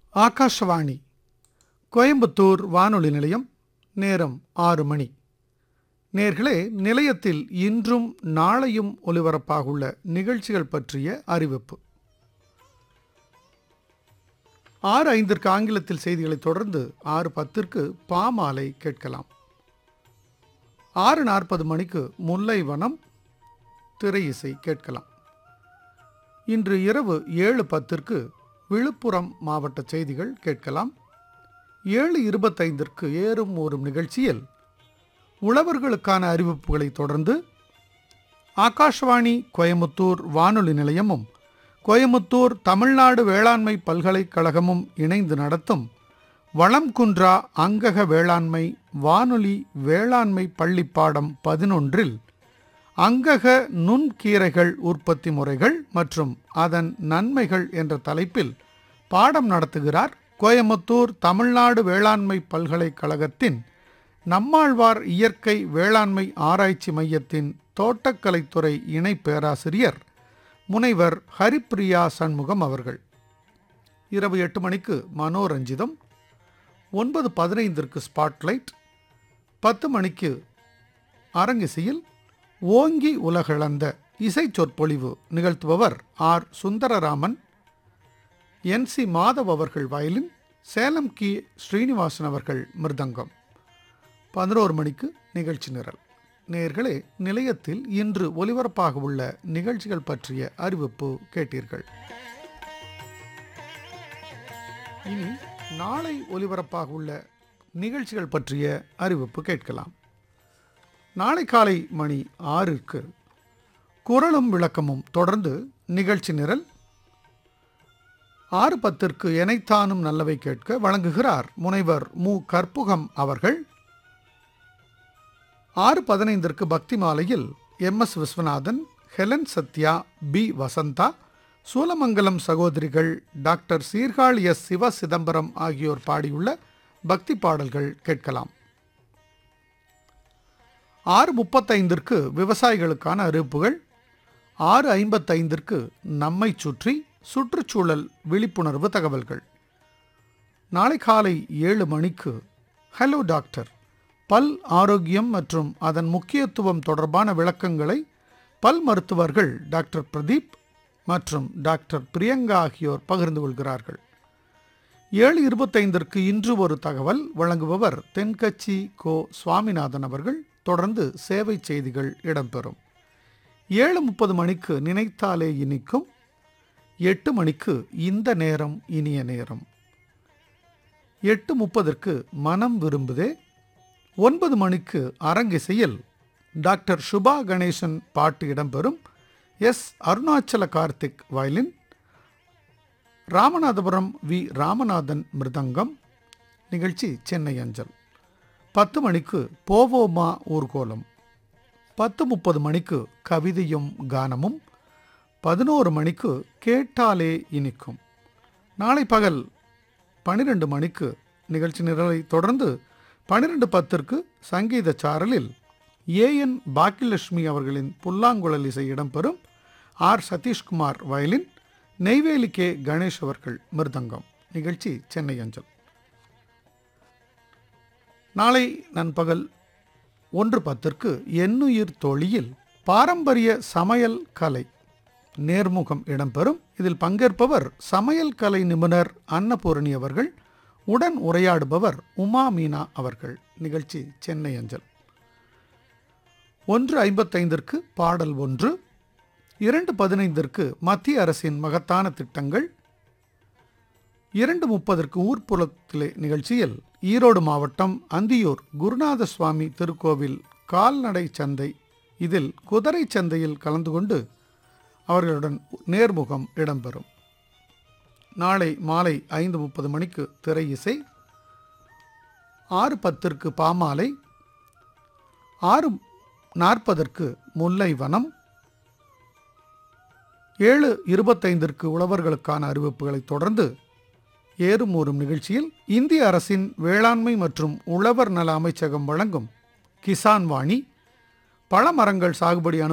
ஆகாஷவாணி கோயம்புத்தூர் வானொலி நிலையம் நேரம் ஆறு மணி நேர்களே நிலையத்தில் இன்றும் நாளையும் ஒலிபரப்பாகுள்ள நிகழ்ச்சிகள் பற்றிய அறிவிப்பு ஆறு ஐந்திற்கு ஆங்கிலத்தில் செய்திகளைத் தொடர்ந்து ஆறு பத்திற்கு பாமாலை கேட்கலாம் ஆறு நாற்பது மணிக்கு முல்லை வனம் திரை இசை கேட்கலாம் இன்று இரவு ஏழு பத்திற்கு விழுப்புரம் மாவட்ட செய்திகள் கேட்கலாம் ஏழு இருபத்தைந்திற்கு ஏறும் ஊறும் நிகழ்ச்சியில் உழவர்களுக்கான அறிவிப்புகளை தொடர்ந்து ஆகாஷ்வாணி கோயமுத்தூர் வானொலி நிலையமும் கோயமுத்தூர் தமிழ்நாடு வேளாண்மை பல்கலைக்கழகமும் இணைந்து நடத்தும் வளம் குன்றா அங்கக வேளாண்மை வானொலி வேளாண்மை பள்ளிப்பாடம் பதினொன்றில் அங்கக நுண்கீரைகள் உற்பத்தி முறைகள் மற்றும் அதன் நன்மைகள் என்ற தலைப்பில் பாடம் நடத்துகிறார் கோயமுத்தூர் தமிழ்நாடு வேளாண்மை பல்கலைக்கழகத்தின் நம்மாழ்வார் இயற்கை வேளாண்மை ஆராய்ச்சி மையத்தின் தோட்டக்கலைத்துறை இணை பேராசிரியர் முனைவர் ஹரிப்பிரியா சண்முகம் அவர்கள் இரவு எட்டு மணிக்கு மனோரஞ்சிதம் ஒன்பது பதினைந்திற்கு ஸ்பாட்லைட் பத்து மணிக்கு அரங்கிசையில் ஓங்கி உலகளந்த இசை சொற்பொழிவு நிகழ்த்துபவர் R Sundararaman N C Madhav அவர்கள் வயலின் சேலம் கி ஸ்ரீனிவாசன் அவர்கள் மிருதங்கம் பதினோரு மணிக்கு நிகழ்ச்சி நிரல் நேர்களே நிலையத்தில் இன்று ஒலிபரப்பாக உள்ள நிகழ்ச்சிகள் பற்றிய அறிவிப்பு கேட்டீர்கள் இனி நாளை ஒலிபரப்பாக உள்ள நிகழ்ச்சிகள் பற்றிய அறிவிப்பு கேட்கலாம் நாளை காலை மணி ஆறிற்கு குரலும் விளக்கமும் தொடர்ந்து நிகழ்ச்சி நிரல் ஆறு பத்திற்கு எனைத்தானும் நல்லவை கேட்க வழங்குகிறார் முனைவர் மு கற்புகம் அவர்கள் ஆறு பதினைந்திற்கு பக்தி மாலையில் M S Viswanathan Helen Sathya P Vasantha Soolamangalam சகோதரிகள் டாக்டர் சீர்காழி எஸ் சிவ சிதம்பரம் ஆகியோர் பாடியுள்ள பக்தி பாடல்கள் கேட்கலாம் ஆறு முப்பத்தைந்திற்கு விவசாயிகளுக்கான அறிவிப்புகள் ஆறு ஐம்பத்தைந்திற்கு நம்மை சுற்றி சுற்றுச்சூழல் விழிப்புணர்வு தகவல்கள் நாளை காலை ஏழு மணிக்கு ஹலோ டாக்டர் பல் ஆரோக்கியம் மற்றும் அதன் முக்கியத்துவம் தொடர்பான விளக்கங்களை பல் மருத்துவர்கள் டாக்டர் பிரதீப் மற்றும் டாக்டர் பிரியங்கா ஆகியோர் பகிர்ந்து கொள்கிறார்கள் ஏழு இருபத்தைந்திற்கு இன்று ஒரு தகவல் வழங்குபவர் தென்கட்சி கோ சுவாமிநாதன் அவர்கள் தொடர்ந்து சேவை செய்திகள் இடம்பெறும் ஏழு முப்பது மணிக்கு நினைத்தாலே இனிக்கும் எட்டு மணிக்கு இந்த நேரம் இனிய நேரம் எட்டு முப்பதற்கு மனம் விரும்புதே ஒன்பது மணிக்கு அரங்கிசையில் டாக்டர் சுபா கணேசன் பாட்டு இடம்பெறும் S Arunachala Karthik violin Ramanathapuram V Ramanathan mridangam நிகழ்ச்சி சென்னை அஞ்சல் பத்து மணிக்கு போவோமா ஊர்கோலம் பத்து முப்பது மணிக்கு கவிதையும் கானமும் பதினோரு மணிக்கு கேட்டாலே இனிக்கும் நாளை பகல் பன்னிரெண்டு மணிக்கு நிகழ்ச்சி நிரலை தொடர்ந்து பன்னிரெண்டு பத்திற்கு சங்கீத சாரலில் ஏஎன் பாக்கியலட்சுமி அவர்களின் புல்லாங்குழல் இசை இடம்பெறும் R Sathishkumar violin Neyveli K Ganesh அவர்கள் மிருதங்கம் நிகழ்ச்சி சென்னை அஞ்சல் நாளை நண்பகல் ஒன்று பத்திற்கு எண்ணுயிர் தோழியில் பாரம்பரிய சமையல் கலை நேர்முகம் இடம்பெறும் இதில் பங்கேற்பவர் சமையல் கலை நிபுணர் அன்னபூரணி அவர்கள் உடன் உரையாடுபவர் உமா மீனா அவர்கள் நிகழ்ச்சி சென்னை அஞ்சல் ஒன்று ஐம்பத்தைந்திற்கு பாடல் ஒன்று இரண்டு பதினைந்திற்கு மத்திய அரசின் மகத்தான திட்டங்கள் இரண்டு முப்பதற்கு ஊர்ப்புறத்திலே நிகழ்ச்சியில் ஈரோடு மாவட்டம் அந்தியூர் குருநாத சுவாமி திருக்கோவில் கால்நடை சந்தை இதில் குதிரை சந்தையில் கலந்து கொண்டு அவர்களுடன் நேர்முகம் இடம்பெறும் நாளை மாலை ஐந்து முப்பது மணிக்கு திரை இசை ஆறு பத்திற்கு பாமாலை ஆறு நாற்பதற்கு முல்லை வனம் ஏழு இருபத்தைந்திற்கு உழவர்களுக்கான அறிவிப்புகளை தொடர்ந்து ஏறும் ஊறும் நிகழ்ச்சியில் இந்திய அரசின் வேளாண்மை மற்றும் உழவர் நல அமைச்சகம் வழங்கும் கிசான் வாணி பழமரங்கள் சாகுபடி அனு